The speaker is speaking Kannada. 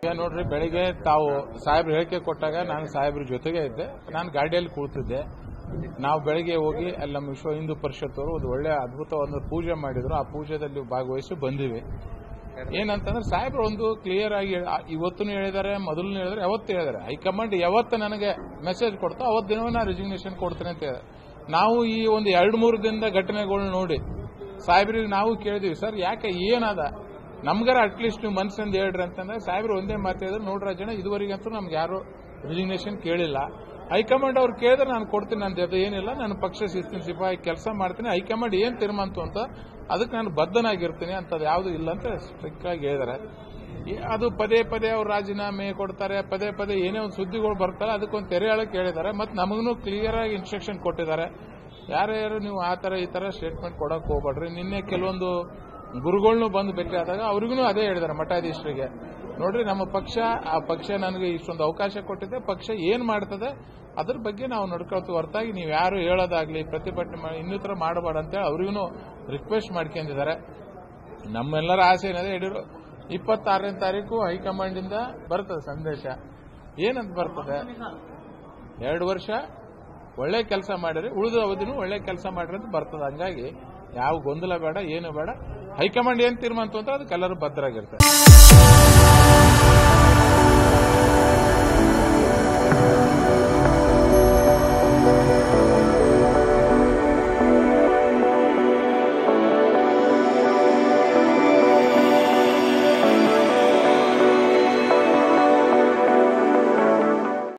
ಈಗ ನೋಡ್ರಿ ಬೆಳಿಗ್ಗೆ ತಾವು ಸಾಹೇಬ್ರು ಹೇಳಿಕೆ ಕೊಟ್ಟಾಗ ನಾನು ಸಾಹೇಬ್ರ ಜೊತೆಗೆ ಇದ್ದೆ ನಾನು ಗಾಡಿಯಲ್ಲಿ ಕೂಳ್ತಿದ್ದೆ ನಾವು ಬೆಳಿಗ್ಗೆ ಹೋಗಿ ಅಲ್ಲಿ ನಮ್ಮ ವಿಶ್ವ ಹಿಂದೂ ಪರಿಷತ್ ಅವರು ಒಂದು ಒಳ್ಳೆ ಅದ್ಭುತವಾದ ಪೂಜೆ ಮಾಡಿದ್ರು ಆ ಪೂಜೆದಲ್ಲಿ ಭಾಗವಹಿಸಿ ಬಂದಿವಿ ಏನಂತಂದ್ರೆ ಸಾಹೇಬ್ರು ಒಂದು ಕ್ಲಿಯರ್ ಆಗಿ ಹೇಳ- ಇವತ್ತು ಹೇಳಿದ್ದಾರೆ ಮೊದಲು ಹೇಳಿದ್ರೆ ಯಾವತ್ತು ಹೇಳಿದ್ದಾರೆ ಹೈಕಮಾಂಡ್ ಯಾವತ್ತು ನನಗೆ ಮೆಸೇಜ್ ಕೊಡ್ತೋ ಅವತ್ತು ದಿನವೇ ನಾನು ರಿಸಿಗ್ನೇಷನ್ ಕೊಡ್ತೇನೆ ಅಂತ ಹೇಳಿದೆ ನಾವು ಈ ಒಂದು ಎರಡು ಮೂರು ದಿನದ ಘಟನೆಗಳು ನೋಡಿ ಸಾಹೇಬ್ರಿಗೆ ನಾವು ಕೇಳಿದ್ವಿ ಸರ್ ಯಾಕೆ ಏನದ ನಮ್ಗಾರ ಅಟ್ಲೀಸ್ಟ್ ನೀವು ಮನ್ಸಿಂದ ಹೇಳ್ರಿ ಅಂತಂದ್ರೆ ಸಾಹೇಬ್ರು ಒಂದೇ ಮಾತು ಹೇಳಿದ್ರು ನೋಡ್ರ ಜನ ಇದುವರೆಗಂತೂ ನಮ್ಗೆ ಯಾರು ರಿಸಿಗ್ನೇಷನ್ ಕೇಳಿಲ್ಲ ಹೈಕಮಾಂಡ್ ಅವ್ರು ಕೇಳಿದ್ರೆ ನಾನು ಕೊಡ್ತೀನಿ ನನ್ನ ಜೊತೆ ಏನಿಲ್ಲ ನಾನು ಪಕ್ಷ ಶಿಸ್ತಿನ ಸಿಪಾಯಿ ಕೆಲಸ ಮಾಡ್ತೀನಿ ಹೈಕಮಾಂಡ್ ಏನ್ ತೀರ್ಮಾನಿತು ಅಂತ ಅದಕ್ಕೆ ನಾನು ಬದ್ಧನಾಗಿರ್ತೀನಿ ಅಂತದ್ದು ಯಾವುದು ಇಲ್ಲ ಅಂತ ಸ್ಟ್ರಿಕ್ಟ್ ಆಗಿ ಹೇಳಿದಾರೆ ಈ- ಅದು ಪದೇ ಪದೇ ಅವ್ರು ರಾಜೀನಾಮೆ ಕೊಡ್ತಾರೆ ಪದೇ ಪದೇ ಏನೇ ಒಂದು ಸುದ್ದಿಗಳು ಬರ್ತಾರೆ ಅದಕ್ಕೊಂದು ತೆರೆ ಹೇಳಕ್ ಹೇಳಿದ್ದಾರೆ ಮತ್ತೆ ನಮಗೂ ಕ್ಲಿಯರ್ ಆಗಿ ಇನ್ಸ್ಟ್ರಕ್ಷನ್ ಕೊಟ್ಟಿದ್ದಾರೆ ಯಾರ್ಯಾರು ನೀವು ಆ ತರ ಈ ತರ ಸ್ಟೇಟ್ಮೆಂಟ್ ಕೊಡಕ್ ಹೋಗ್ಬೇಡ್ರಿ ನಿನ್ನೆ ಕೆಲವೊಂದು ಗುರುಗಳ್ನು ಬಂದು ಭೇಟಿ ಆದಾಗ ಅವ್ರಿಗೂ ಅದೇ ಹೇಳಿದ್ದಾರೆ ಮಠಾಧೀಶರಿಗೆ ನೋಡ್ರಿ ನಮ್ಮ ಪಕ್ಷ ಆ ಪಕ್ಷ ನನಗೆ ಇಷ್ಟೊಂದು ಅವಕಾಶ ಕೊಟ್ಟಿದೆ ಪಕ್ಷ ಏನ್ ಮಾಡ್ತದೆ ಅದ್ರ ಬಗ್ಗೆ ನಾವು ನಡ್ಕೊಳ್ತೀವಿ ಹೊರತಾಗಿ ನೀವು ಯಾರು ಹೇಳೋದಾಗ್ಲಿ ಪ್ರತಿಭಟನೆ ಮಾಡಿ ಇನ್ನಿತರ ಮಾಡಬೇಡ ಅಂತೇಳಿ ಅವ್ರಿಗೂ ರಿಕ್ವೆಸ್ಟ್ ಮಾಡ್ಕೊಂಡಿದ್ದಾರೆ ನಮ್ಮೆಲ್ಲರ ಆಸೆ ಏನಿದೆ ಯಡಿಯೂರು ಇಪ್ಪತ್ತಾರನೇ ತಾರೀಕು ಹೈಕಮಾಂಡ್ ಇಂದ ಬರ್ತದೆ ಸಂದೇಶ ಏನಂತ ಬರ್ತದೆ ಎರಡು ವರ್ಷ ಒಳ್ಳೆ ಕೆಲಸ ಮಾಡಿರಿ ಉಳಿದ ಅವಧಿನೂ ಒಳ್ಳೆ ಕೆಲಸ ಮಾಡ್ರಿ ಅಂತ ಬರ್ತದೆ ಹಂಗಾಗಿ ಯಾವ ಗೊಂದಲ ಬೇಡ ಏನು ಬೇಡ ಹೈಕಮಾಂಡ್ ಏನ್ ತೀರ್ಮಾನ ಅಂತ ಅದಕ್ಕೆಲ್ಲರೂ ಭದ್ರಾಗಿರ್ತಾರೆ